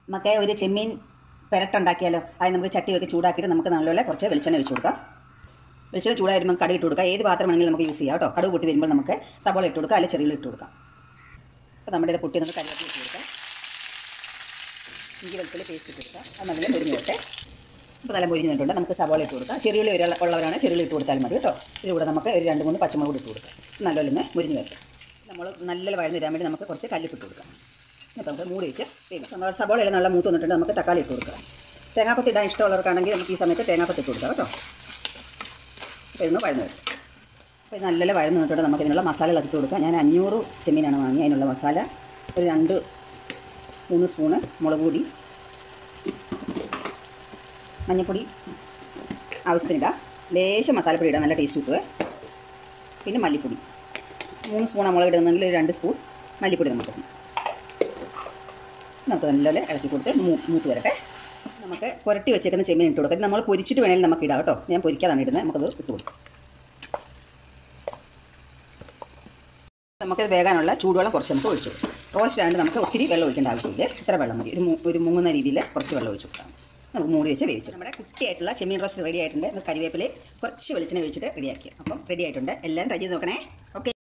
നമുക്ക് ഒരു ചെമ്മീൻ പെരട്ടുണ്ടാക്കിയാലോ അത് നമുക്ക് ചട്ടി വെച്ച് ചൂടാക്കിയിട്ട് നമുക്ക് നല്ലപോലെ കുറച്ച് വെളിച്ചെണ്ണ ഒഴിച്ച് കൊടുക്കാം വെളിച്ചെണ്ണ ചൂടായി വരുമ്പോൾ കടുക് ഇട്ട് കൊടുക്കാം ഏത് പാത്രം വേണമെങ്കിലും നമുക്ക് യൂസ് ചെയ്യാം കേട്ടോ കടുക് പൊട്ടി വരുമ്പോൾ നമുക്ക് സബോള ഇട്ട് കൊടുക്കാം അല്ലെങ്കിൽ ചെറിയ ഇട്ട് കൊടുക്കാം അപ്പോൾ നമ്മുടെ ഇത് പൊട്ടി നമുക്ക് കരിവേപ്പില ഇട്ട് കൊടുക്കാം ഇഞ്ചി വെളുത്തുള്ളി പേസ്റ്റ് ഇട്ട് കൊടുക്കാം അത് നല്ല മുരിഞ്ഞ് വരട്ടെ ഇപ്പോൾ നല്ല മുരിഞ്ഞ് നിന്നിട്ടുണ്ട് നമുക്ക് സബോള ഇട്ട് കൊടുക്കാം ചെറിയുള്ളി ഒരു ഉള്ളവരാണ് ചെറിയുള്ളി ഇട്ട് കൊടുത്താൽ മതി കേട്ടോ ഇതിലൂടെ നമുക്ക് ഒരു രണ്ട് മൂന്ന് പച്ചമുളക് ഇട്ട് കൊടുക്കാം നല്ലപോലെ ഒന്ന് മുരിഞ്ഞ് വരട്ടെ നമ്മൾ നല്ല വഴന്ന് തരാൻ വേണ്ടി നമുക്ക് കുറച്ച് കല്ലിപ്പ് ഇട്ട് കൊടുക്കാം എന്നിട്ട് നമുക്ക് മൂടി വെച്ച് വേഗം നമ്മൾ സബോളയെല്ലാം നല്ല മൂത്ത് വന്നിട്ടുണ്ട് നമുക്ക് തക്കാളി ഇട്ട് കൊടുക്കാം തേങ്ങാപ്പത്ത് ഇടാൻ ഇഷ്ടമുള്ളവർക്കാണെങ്കിൽ നമുക്ക് ഈ സമയത്ത് തേങ്ങാപ്പത്ത് ഇട്ട് കൊടുക്കാം കേട്ടോ അപ്പോൾ ഇന്ന് വഴന്ന് വരും അപ്പോൾ ഇത് നല്ല വഴന്ന് നിന്നിട്ടുണ്ട് നമുക്ക് ഇതിനുള്ള മസാലകൾ ഇട്ട് കൊടുക്കാം ഞാൻ അഞ്ഞൂറ് ചെമ്മീനാണ് വാങ്ങി അതിനുള്ള മസാല ഒരു രണ്ട് മൂന്ന് സ്പൂണ് മുളക് പൊടി മഞ്ഞൾപ്പൊടി ആവശ്യത്തിനിടാം ലേശം മസാലപ്പൊടി ഇടാം നല്ല ടേസ്റ്റ് കിട്ടുവേ പിന്നെ മല്ലിപ്പൊടി മൂന്ന് സ്പൂൺ മുളക് ഇടുന്നെങ്കിൽ ഒരു രണ്ട് സ്പൂൺ മല്ലിപ്പൊടി നമുക്ക് ഇടണം നമുക്ക് നല്ലപോലെ ഇളക്കി കൊടുത്ത് മൂ- മൂത്ത് വരട്ടെ നമുക്ക് പുരട്ടി വെച്ചേക്കുന്ന ചെമ്മീൻ ഇട്ട് കൊടുക്കാം ഇത് നമ്മൾ പൊരിച്ചിട്ട് വേണമെങ്കിൽ നമുക്ക് ഇടാം കേട്ടോ ഞാൻ പൊരിക്കാതാണ് ഇടുന്നത് നമുക്കത് ഇട്ട് കൊടുക്കാം നമുക്കത് വേകാനുള്ള ചൂടുവെള്ളം കുറച്ച് നമുക്ക് ഒഴിച്ചു കൊടുക്കാം റോസ്റ്റ് ആയതുകൊണ്ട് നമുക്ക് ഒത്തിരി വെള്ളം ഒഴിക്കേണ്ട ആവശ്യമില്ല ഇത്ര വെള്ളം മതി ഒരു മൂ- ഒരു മുങ്ങുന്ന രീതിയിൽ കുറച്ച് വെള്ളം ഒഴിച്ചു കൊടുക്കാം നമുക്ക് മൂടി വെച്ച് വേവിച്ചു നമ്മുടെ കുട്ടിയായിട്ടുള്ള ചെമ്മീൻ റോസ്റ്റ് റെഡി ആയിട്ടുണ്ട് നമുക്ക് കരിവേപ്പിലയിൽ കുറച്ച് വെളിച്ചെണ്ണ ഒഴിച്ചിട്ട് റെഡിയാക്കി അപ്പം റെഡി ആയിട്ടുണ്ട് എല്ലാം ട്രൈ ചെയ്ത് നോക്കണേ ഓക്കെ